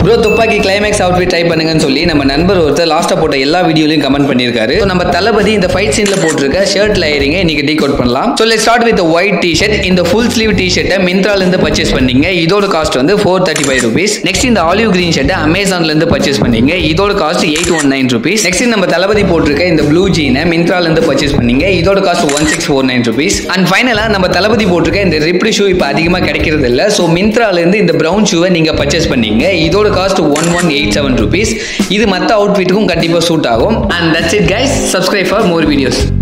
bro துப்பாக்கி climax outfit try பண்ணுங்கன்னு சொல்லி நம்ம நண்பர் ஒருத்தர் லாஸ்ட்டாக போட்ட எல்லா வீடியோலையும் கமெண்ட் பண்ணியிருக்காரு So, நம்ம தளபதி இந்த ஃபைட் சீன்ல போட்டிருக்க ஷர்ட் லேயரிங்க இன்னைக்கு டீ கோட் பண்ணலாம் so let start with white T shirt இந்த ஃபுல் ஸ்லீவ் டி ஷர்ட்டை மிந்த்ரால இருந்து பர்ச்சேஸ் பண்ணீங்க இதோட காஸ்ட் வந்து four thirty five rupees next இந்த ஆலிவ் கிரீன் ஷர்ட்டை அமேசான்ல இருந்து பர்ச்சேஸ் பண்ணீங்க இதோட cost eight one nine rupees next நம்ம தளபதி போட்டிருக்க இந்த ப்ளூ ஜீனை மிந்த்ரால இருந்து பர்ச்சேஸ் பண்ணீங்க இதோட cost one six four nine rupees and ஃபைனலாக நம்ம தளபதி போட்டிருக்க இந்த ரிப்டு ஷூ இப்போ அதிகமாக கிடைக்கிறது இல்லை ஸோ மிந்த்ரால இருந்து இந்த ப்ரௌன் ஷூவை நீங்க பர்ச்சேஸ் பண்ணீங்க இதோட cost one one eight seven rupees இது மற்ற அவுட்ஃபிட்டுக்கும் கண்டிப்பாக சூட் ஆகும் and that's it guys subscribe for more videos